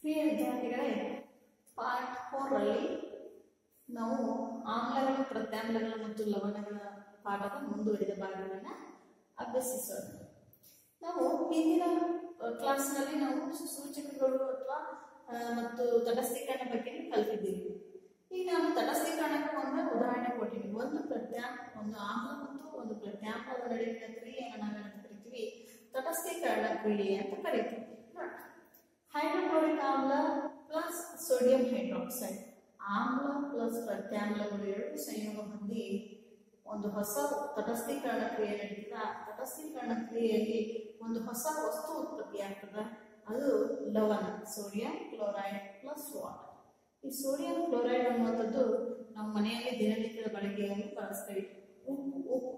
ಪ್ರಿಯ ವಿದ್ಯಾರ್ಥಿಗಳೇ ಪಾರ್ಟ್ ಫೋರಲ್ಲಿ ನಾವು ಆಮ್ಲಗಳು ಪ್ರತ್ಯಾಮ್ಲಗಳು ಮತ್ತು ಲವಣಗಳ ಪಾಠದ ಮುಂದುವರಿದ ಭಾಗವನ್ನು ಅಭ್ಯಸಿಸೋಣ ನಾವು ಹಿಂದಿನ ಅಹ್, ಕ್ಲಾಸ್ನಲ್ಲಿ ನಾವು ಸೂಚಕಗಳು ಅಥವಾ ಅಹ್, ಮತ್ತು ತಟಸ್ಥೀಕರಣ ಬಗ್ಗೆ ಕಲಿತಿದ್ದೀವಿ ಈಗ ನಾನು ತಟಸ್ಥೀಕರಣಕ್ಕೆ ಒಂದು ಉದಾಹರಣೆ ಕೊಟ್ಟಿದ್ದೀನಿ ಒಂದು ಪ್ರತ್ಯಾಮ್ ಒಂದು ಆಮ್ಲ ಮತ್ತು ಒಂದು ಪ್ರತ್ಯಾಮ್ಲದ ನಡುವಿನ ಕ್ರಿಯೆಯನ್ನು ನಾವೇನಂತ ಕರಿತೀವಿ ತಟಸ್ಥೀಕರಣ ಕ್ರಿಯೆ ಅಂತ ಕರಿತೀವಿ ನೋಡಿ. ಹೈಡ್ರೋಕ್ಲೋರಿಕ್ ಆಮ್ಲ ಪ್ಲಸ್ ಸೋಡಿಯಂ ಹೈಡ್ರಾಕ್ಸೈಡ್ ಆಮ್ಲ ಪ್ಲಸ್ ಪ್ರತ್ಯಾಮ್ಲಗಳು ಎರಡು ಸಂಯೋಗ ಹೊಂದಿ ಒಂದು ಹೊಸ ತಟಸ್ಥೀಕರಣ ಕ್ರಿಯೆ ನಡೀತದೆ ಆ ತಟಸ್ಥೀಕರಣ ಕ್ರಿಯೆಯಲ್ಲಿ ಒಂದು ಹೊಸ ವಸ್ತು ಉತ್ಪತ್ತಿ ಆಗ್ತದೆ ಅದು ಲವಣ ಸೋಡಿಯಂ ಕ್ಲೋರೈಡ್ ಪ್ಲಸ್ ವಾಟರ್ ಈ ಸೋಡಿಯಂ ಕ್ಲೋರೈಡ್ ಅನ್ನುವಂಥದ್ದು ನಮ್ಮ ಮನೆಯಲ್ಲಿ ದಿನನಿತ್ಯದ ಬಳಕೆಯಲ್ಲಿ ಬಳಸ್ತೀವಿ ಉಪ್ಪು ಉಪ್ಪು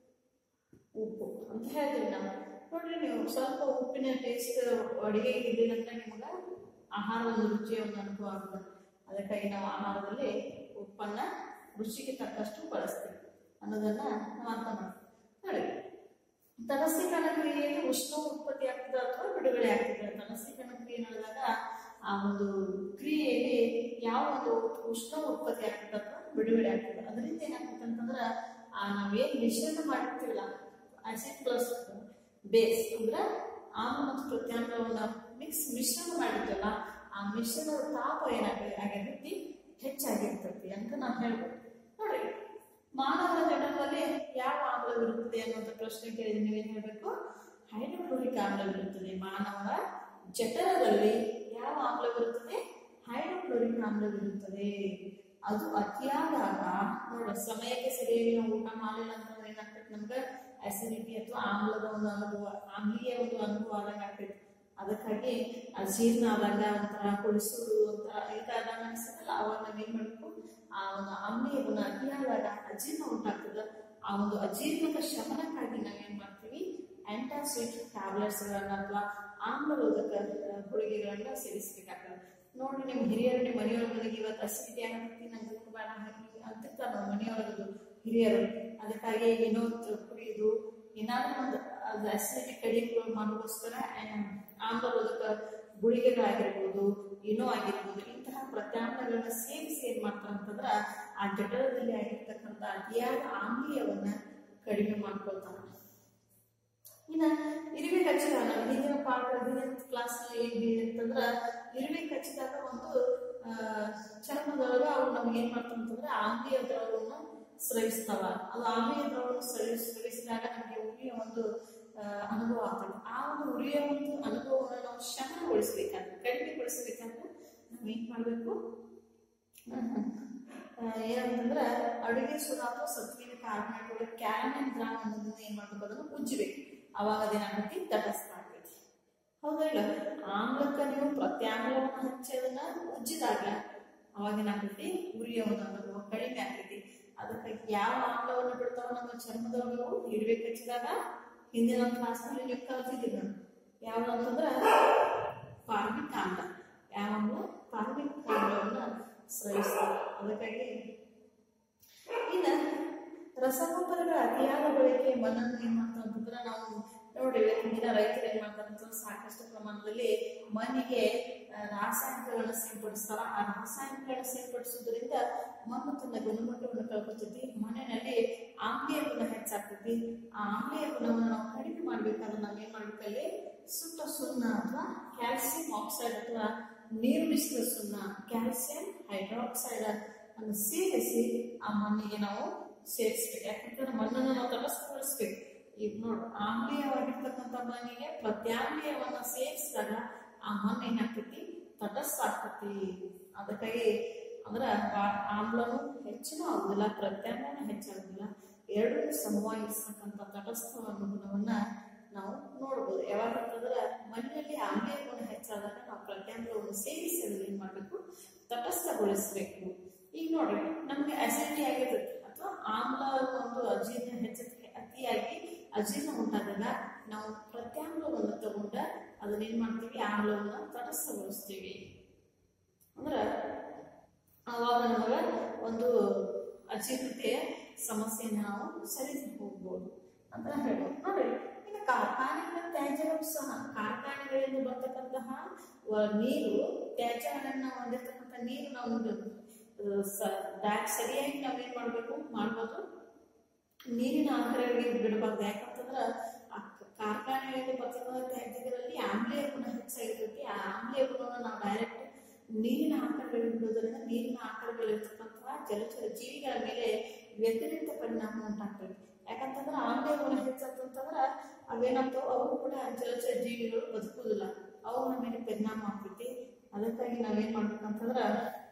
ಉಪ್ಪು ಅಂತ ಹೇಳ್ತೀವಿ ನಾವು ನೋಡ್ರಿ ನೀವು ಸ್ವಲ್ಪ ಉಪ್ಪಿನ ಟೇಸ್ಟ್ ಅಡುಗೆ ಇರಲಿಲ್ಲ ಅಂದ್ರೆ ನಿಮ್ಗೆ ಆಹಾರ ಒಂದು ರುಚಿಯ ಒಂದು ಅನುಭವ ಆಗ್ತದೆ ಅದಕ್ಕಾಗಿ ನಾವು ಆಹಾರದಲ್ಲಿ ಉಪ್ಪನ್ನ ರುಚಿಗೆ ತಕ್ಕಷ್ಟು ಬಳಸ್ತೀವಿ ಅನ್ನೋದನ್ನ ನಾವು ಅರ್ಥ ಮಾಡ್ತೀವಿ ನೋಡಿ ತಟಸ್ಥೀಕರಣ ಕ್ರಿಯೆಯಲ್ಲಿ ಉಷ್ಣ ಉತ್ಪತ್ತಿ ಆಗ್ತದೆ ಅಥವಾ ಬಿಡುಗಡೆ ಆಗ್ತದೆ ತಟಸ್ಥೀಕರಣ ಕ್ರಿಯೆ ನಡೆದಾಗ ಆ ಒಂದು ಕ್ರಿಯೆಯಲ್ಲಿ ಯಾವ ಒಂದು ಉಷ್ಣ ಉತ್ಪತ್ತಿ ಆಗ್ತದೆ ಅಥವಾ ಬಿಡುಗಡೆ ಆಗ್ತದೆ ಅದರಿಂದ ಏನಾಗ್ತದೆ ಅಂತಂದ್ರೆ ಆ ನಾವೇನ್ ಮಿಶ್ರಣ ಮಾಡಿರ್ತೀವಲ್ಲ ಆಸಿಡ್ ಪ್ಲಸ್ ಬೇಸ್ ಅಂದ್ರೆ ಆಮ್ಲ ಮತ್ತು ಪ್ರತ್ಯಾಮ್ಲವನ್ನ ಮಿಕ್ಸ್ ಮಿಶ್ರಣ ಮಾಡಿರ್ತೀವಲ್ಲ ಆ ಮಿಶ್ರಣದ ತಾಪ ಏನಾಗಿ ಆಗಿರ್ತೈತಿ ಹೆಚ್ಚಾಗಿರ್ತೈತಿ ಅಂತ ನಾವು ಹೇಳ್ಬೋದು ನೋಡ್ರಿ ಮಾನವನ ಜಠರದಲ್ಲಿ ಯಾವ ಆಮ್ಲವಿರುತ್ತದೆ ಅನ್ನುವಂಥ ಪ್ರಶ್ನೆ ಕೇಳಿದ್ರೆ ನೀವೇನು ಹೇಳಬೇಕು ಹೈಡ್ರೋಕ್ಲೋರಿಕ್ ಆಮ್ಲವಿರುತ್ತದೆ ಮಾನವನ ಜಠರದಲ್ಲಿ ಯಾವ ಆಮ್ಲವಿರುತ್ತದೆ ಹೈಡ್ರೋಕ್ಲೋರಿಕ್ ಆಮ್ಲವಿರುತ್ತದೆ ಅದು ಅತಿಯಾದಾಗ ನೋಡ ಸಮಯಕ್ಕೆ ಸರಿಯಾಗಿ ನಾವು ಊಟ ಮಾಡಿಲ್ಲ ಅಂತಂದ್ರೆ ಏನಾಗ್ತೈತೆ ನಮ್ಗೆ ಅಸಿಡಿಟಿ ಅಥವಾ ಆಮ್ಲದ ಒಂದು ಅನುಭವ ಆಮ್ಲೀಯ ಒಂದು ಅನುಭವ ಆದಂಗೆ ಆಗ್ತೈತಿ ಅದಕ್ಕಾಗಿ ಅಜೀರ್ಣ ಆದಾಗ ಒಂಥರ ಕೊಡಿಸೋದು ಒಂಥರ ಇದಾದಾಗ ಅನಿಸ್ತದಲ್ಲ ಅವಾಗ ನಾವೇನ್ ಮಾಡಬೇಕು ಆ ಒಂದು ಆಮ್ಲೀಯವನ್ನು ಅತಿಯಾದಾಗ ಅಜೀರ್ಣ ಉಂಟಾಗ್ತದೆ ಆ ಒಂದು ಅಜೀರ್ಣದ ಶಮನಕ್ಕಾಗಿ ನಾವೇನ್ ಮಾಡ್ತೀವಿ ಆಂಟಾಸಿಡ್ ಟ್ಯಾಬ್ಲೆಟ್ಸ್ಗಳನ್ನ ಅಥವಾ ಆಮ್ಲರೋಧಕ ಆ, ಗುಳಿಗೆಗಳನ್ನ ಸೇವಿಸಬೇಕಾಗ್ತದೆ ನೋಡ್ರಿ ನಿಮ್ಮ ಹಿರಿಯರು ನಿಮ್ಮ ಮನೆಯೊಳಗೆ ಇವತ್ತು ಅಸಿಡಿಟಿ ಆಗತ್ತಿ ನಂಗೆ ಊಟ ಬೇಡ ಹಾಕಿ ಅಂತಿರ್ತಾರೆ ನಮ್ಮ ಮನೆಯೊಳಗದು ಹಿರಿಯರು ಅದಕ್ಕಾಗಿ ಏನೋ ತ- ಕುಡಿಯೋದು ಏನಾದ್ರೂ ಒಂದು ಅದು ಅಸಿಡಿಟಿ ಕಡಿಮೆ ಮಾಡೋಕ್ಕೋಸ್ಕರ ಆಮ್ಲರೋಧಕ ಗುಳಿಗೆಗಳಾಗಿರ್ಬೋದು ಏನೋ ಆಗಿರ್ಬೋದು ಇಂತಹ ಪ್ರತ್ಯಾಮ್ಲಗಳನ್ನ ಸೇರಿಸಿ ಏನ್ ಮಾಡ್ತಾರೆ ಅಂತಂದ್ರ ಆ ಜಠರದಲ್ಲಿ ಆಗಿರ್ತಕ್ಕಂಥ ಅತಿಯಾದ ಆಮ್ಲೀಯವನ್ನ ಕಡಿಮೆ ಮಾಡ್ಕೊಳ್ತಾರ ಇನ್ನ ಇರುವೆ ಕಚ್ಚಿದಾಗ ನಾವು ಹಿಂದಿನ ಪಾಠ ಹಿಂದಿನ ಕ್ಲಾಸ್ ಏನ್ ಹೇಳಿದೆ ಅಂತಂದ್ರ ಇರುವೆ ಕಚ್ಚಿದಾಗ ಒಂದು ಆ, ಚರ್ಮದೊಳಗ ಅವು ನಮ್ಗೆ ಏನ್ ಮಾಡ್ತಾವ ಅಂತಂದ್ರೆ ಆಮ್ಲೀಯ ದ್ರವವನ್ನು ಸ್ರವಿಸ್ತಾವ ಅದು ಆಮ್ಲೀಯ ದ್ರವವನ್ನು ಸ್ರವಿ ಸ್ರವಿಸಿದಾಗ ನಮಗೆ ಉರಿಯ ಒಂದು ಆ, ಅನುಭವ ಆಗ್ತದೆ ಆ ಒಂದು ಉರಿಯ ಒಂದು ಅನುಭವವನ್ನು ನಾವು ಶಮನಗೊಳಿಸ್ಬೇಕಂದ್ರೆ ಕಡಿಮೆಗೊಳಿಸ್ಬೇಕಂದ್ರೆ ನಾವ್ ಏನ್ ಮಾಡ್ಬೇಕು ಆ, ಏನಂತಂದ್ರೆ ಅಡುಗೆ ಸೋಡಾ ಅಥವಾ ಸತ್ವಿನ ಕಾರ್ಬನೇಟ್ ಒಳಗೆ ಕ್ಯಾರಮೆನ್ ದ್ರಾವ ಅನ್ನೋದನ್ನ ಏನ್ ಮಾಡ್ಬೇಕು ಅದನ್ನು ಉಜ್ಜಬೇಕು ಅವಾಗ ಅದೇನಾಗ್ತೈತಿ ತಟಸ್ಥ ಆಗ್ತೈತಿ ಹೌದಾ ಇಲ್ಲ ಆಮ್ಲಕ್ಕೆ ನೀವು ಪ್ರತ್ಯಾಮ್ಲವನ್ನು ಹಚ್ಚಿ ಅದನ್ನ ಉಜ್ಜಿದಾಗ ಅವಾಗ ಏನಾಗ್ತೈತಿ ಉರಿಯ ಒಂದು ಅನುಭವ ಕಡಿಮೆ ಆಗ್ತೈತಿ ಅದಕ್ಕಾಗಿ ಯಾವ ಆಮ್ಲವನ್ನು ಬಿಡ್ತಾವ ನಮ್ಮ ಚರ್ಮದೊಳಗೆ ಅವು ಇರುವೆ ಕಚ್ಚಿದಾಗ ಹಿಂದಿನ ಕ್ಲಾಸ್ನಲ್ಲಿ ನೀವು ಕಲ್ತಿದ್ದೀವಿ ನಾನು ಯಾವ್ದು ಅಂತಂದ್ರೆ ಫಾರ್ಮಿಕ್ ಆಮ್ಲ ಯಾವ ಆಮ್ಲ ಫಾರ್ಮಿಕ್ ಆಮ್ಲವನ್ನು ಸ್ರವಿಸ್ತಾರೆ ಅದಕ್ಕಾಗಿ ಇನ್ನು ರಸಗೊಬ್ಬರಗಳ ಅತಿಯಾದ ಬಳಕೆ ಮಣ್ಣನ್ನು ಏನ್ ಮಾಡ್ತಾರೆ ಅಂತಂದ್ರೆ ನಾವು ನೋಡಿ ಇವತ್ತಿನ ದಿನ ರೈತರು ಏನ್ ಮಾಡ್ತಾರೆ ಅಂತಂದ್ರೆ ಸಾಕಷ್ಟು ಪ್ರಮಾಣದಲ್ಲಿ ಮಣ್ಣಿಗೆ ಆ, ರಾಸಾಯನಿಕಗಳನ್ನ ಸಿಂಪಡಿಸ್ತಾರ ಆ ರಾಸಾಯನಿಕಗಳನ್ನ ಸಿಂಪಡಿಸೋದ್ರಿಂದ ಮಣ್ಣು ತನ್ನ ಗುಣಮಟ್ಟವನ್ನು ಕಳ್ಕೊತೈತಿ ಮಣ್ಣಿನಲ್ಲಿ ಆಮ್ಲೀಯ ಗುಣ ಹೆಚ್ಚಾಗ್ತೈತಿ ಆ ಆಮ್ಲೀಯ ಗುಣವನ್ನು ನಾವು ಕಡಿಮೆ ಮಾಡ್ಬೇಕಾದ್ರೆ ನಾವ್ ಏನ್ ಮಾಡ್ಬೇಕಲ್ಲಿ ಸುಟ್ಟ ಸುಣ್ಣ ಅಥವಾ ಕ್ಯಾಲ್ಸಿಯಂ ಆಕ್ಸೈಡ್ ಅಥವಾ ನೀರು ಮಿಶ್ರಿತ ಸುಣ್ಣ ಕ್ಯಾಲ್ಸಿಯಂ ಹೈಡ್ರಾಕ್ಸೈಡ್ ಅನ್ನು ಸೇರಿಸಿ ಆ ಮಣ್ಣಿಗೆ ನಾವು ಸೇರಿಸ್ಬೇಕು ಯಾಕಂತಂದ್ರೆ ಮಣ್ಣನ್ನು ನಾವು ತಟಸ್ಥಗೊಳಿಸ್ಬೇಕು ಈಗ ನೋಡು ಆಮ್ಲೀಯವಾಗಿರ್ತಕ್ಕಂಥ ಮಣ್ಣಿಗೆ ಪ್ರತ್ಯಾಮ್ಲೀಯವನ್ನ ಸೇರಿಸಿದಾಗ ಆ ಮಣ್ಣು ಏನಾಗ್ತೈತಿ ತಟಸ್ಥ ಆಗ್ತೈತಿ ಅದಕ್ಕಾಗಿ ಅಂದ್ರೆ ಆ- ಆಮ್ಲನು ಹೆಚ್ಚಿನ ಆಗುದಿಲ್ಲ ಪ್ರತ್ಯಾಮ್ಲನೂ ಹೆಚ್ಚಾಗುದಿಲ್ಲ ಎರಡೂ ಸಮವಾಗಿರ್ತಕ್ಕಂಥ ತಟಸ್ಥ ಅನ್ನೋ ಗುಣವನ್ನ ನಾವು ನೋಡ್ಬೋದು ಯಾವಾಗ ಅಂತಂದ್ರೆ ಮಣ್ಣಿನಲ್ಲಿ ಆಮ್ಲೀಯ ಗುಣ ಹೆಚ್ಚಾದಾಗ ನಾವು ಪ್ರತ್ಯಾಮ್ಲವನ್ನು ಸೇರಿಸಿ ಅದನ್ನ ಏನ್ ಮಾಡ್ಬೇಕು ತಟಸ್ಥಗೊಳಿಸ್ಬೇಕು ಈಗ ನೋಡ್ರಿ ನಮ್ಗೆ ಅಸಿಡಿಟಿ ಆಗಿರ್ತೈತಿ ಅಥವಾ ಆಮ್ಲ ಒಂದು ಅಜೀರ್ಣ ಹೆಚ್ಚಕ್ಕೆ ಅತಿಯಾಗಿ ಅಜೀರ್ಣ ಉಂಟಾದಾಗ ನಾವು ಪ್ರತ್ಯಾಮ್ಲವನ್ನು ತಗೊಂಡ ಅದನ್ನ ಏನ್ ಮಾಡ್ತೀವಿ ಆಮ್ಲವನ್ನ ತಟಸ್ಥಗೊಳಿಸ್ತೀವಿ ಅಂದ್ರ ಆವಾಗ ನಮಗ ಒಂದು ಅಜೀರ್ಣತೆಯ ಸಮಸ್ಯೆಯನ್ನು ನಾವು ಸರಿಸಿ ಹೋಗ್ಬೋದು ಅಂತ ಹೇಳ್ಬೋದು ನೋಡಿ ಇನ್ನು ಕಾರ್ಖಾನೆಗಳ ತ್ಯಾಜ್ಯಗಳು ಸಹ ಕಾರ್ಖಾನೆಗಳಿಂದ ಬರ್ತಕ್ಕಂತಹ ವ- ನೀರು ತ್ಯಾಜ್ಯಗಳನ್ನ ಹೊಂದಿರತಕ್ಕಂಥ ನೀರು ನಾವು ಅಹ್, ಸ- ಡ್ಯಾ- ಸರಿಯಾಗಿ ನಾವೇನ್ ಮಾಡ್ಬೇಕು ಮಾಡ್ಬೋದು ನೀರಿನ ಆಹಾರಗಳಿಗೆ ಬಿಡಬಾರ್ದು ಯಾಕಂತಂದ್ರ ಆ ಕಾರ್ಖಾನೆಗಳಲ್ಲಿ ಬರ್ತಕ್ಕಂಥ ತ್ಯಾಜ್ಯಗಳಲ್ಲಿ ಆಮ್ಲೀಯ ಗುಣ ಹೆಚ್ಚಾಗಿರ್ತೈತಿ ಆ ಆಮ್ಲೀಯ ಗುಣವನ್ನು ನಾವು ಡೈರೆಕ್ಟ್ ನೀರಿನ ಆಕಾರಗಳಿಗೆ ಬಿಡುವುದರಿಂದ ನೀರಿನ ಆಕಾರಗಳಿರ್ತಕ್ಕಂತಹ ಜಲಚರ ಜೀವಿಗಳ ಮೇಲೆ ವ್ಯತಿರಿಕ್ತ ಪರಿಣಾಮ ಉಂಟಾಗ್ತದೆ ಯಾಕಂತಂದ್ರೆ ಆಮ್ಲೀಯ ಗುಣ ಹೆಚ್ಚಾಗ್ತಂತಂದ್ರ ಅವೇನಾಗ್ತಾವ ಅವು ಕೂಡ ಜಲಚರ ಜೀವಿಗಳು ಬದುಕುವುದಿಲ್ಲ ಅವುಗಳ ಮೇಲೆ ಪರಿಣಾಮ ಆಗ್ತೈತಿ ಅದಕ್ಕಾಗಿ ನಾವೇನ್ ಮಾಡ್ಬೇಕಂತಂದ್ರ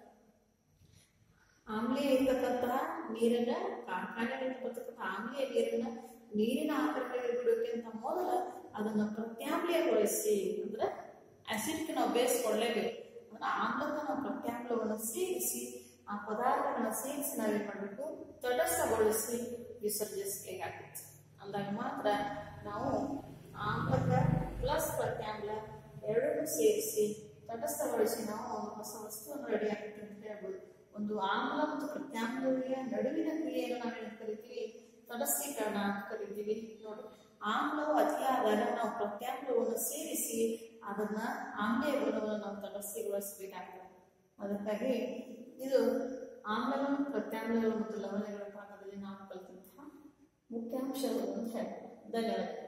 ಆಮ್ಲೀಯ ಇರ್ತಕ್ಕಂತಹ ನೀರನ್ನ ಕಾರ್ಖಾನೆಗಳಿಂದ ಬರ್ತಕ್ಕಂಥ ಆಮ್ಲೀಯ ನೀರನ್ನ ನೀರಿನ ಆಕಾರಗಳಿಗೆ ಬಿಡೋಕ್ಕಿಂತ ಮೊದಲು ಅದನ್ನ ಪ್ರತ್ಯಾಮ್ಲೀಯಗೊಳಿಸಿ ಅಂದ್ರೆ ಆಸಿಡ್ಗೆ ನಾವು ಬೇಯಿಸ್ಕೊಳ್ಳೇಬೇಕು ಅಂದ್ರೆ ಆಮ್ಲಕ್ಕೆ ನಾವು ಪ್ರತ್ಯಾಮ್ಲವನ್ನು ಸೇರಿಸಿ ಆ ಪದಾರ್ಥಗಳನ್ನ ಸೇರಿಸಿ ನಾವೇನ್ ಮಾಡಬೇಕು ತಟಸ್ಥಗೊಳಿಸಿ ವಿಸರ್ಜಿಸಬೇಕಾಗುತ್ತೆ ಅಂದಾಗ ಮಾತ್ರ ನಾವು ಆಮ್ಲಕ ಪ್ಲಸ್ ಪ್ರತ್ಯಾಮ್ಲ ಎರಡನ್ನೂ ಸೇರಿಸಿ ತಟಸ್ಥಗೊಳಿಸಿ ನಾವು ಒಂದು ಹೊಸ ವಸ್ತುವನ್ನು ರೆಡಿ ಆಗುತ್ತೆ ಅಂತ ಹೇಳ್ಬೋದು ಒಂದು ಆಮ್ಲ ಮತ್ತು ಪ್ರತ್ಯಾಮ್ಲಗಳ ನಡುವಿನ ಕ್ರಿಯೆಯನ್ನು ನಾವೇನು ಕರಿತೀವಿ ತಟಸ್ಥೀಕರಣ ಅಂತ ಕರಿತೀವಿ ನೋಡಿ ಆಮ್ಲವು ಅತಿಯಾದಾಗ ನಾವು ಪ್ರತ್ಯಾಮ್ಲವನ್ನು ಸೇರಿಸಿ ಅದನ್ನ ಆಮ್ಲೀಯ ಗುಣವನ್ನು ನಾವು ತಟಸ್ಥಿಗೊಳಿಸಬೇಕಾಗ್ತದೆ ಅದಕ್ಕಾಗಿ ಇದು ಆಮ್ಲಗಳು ಪ್ರತ್ಯಾಮ್ಲಗಳು ಮತ್ತು ಲವಣಗಳ ಪಾಠದಲ್ಲಿ ನಾವು ಕಲಿತಂತಹ ಮುಖ್ಯಾಂಶಗಳು ಅಂತ ಹೇಳ್ತಾರೆ ಧನ್ಯವಾದ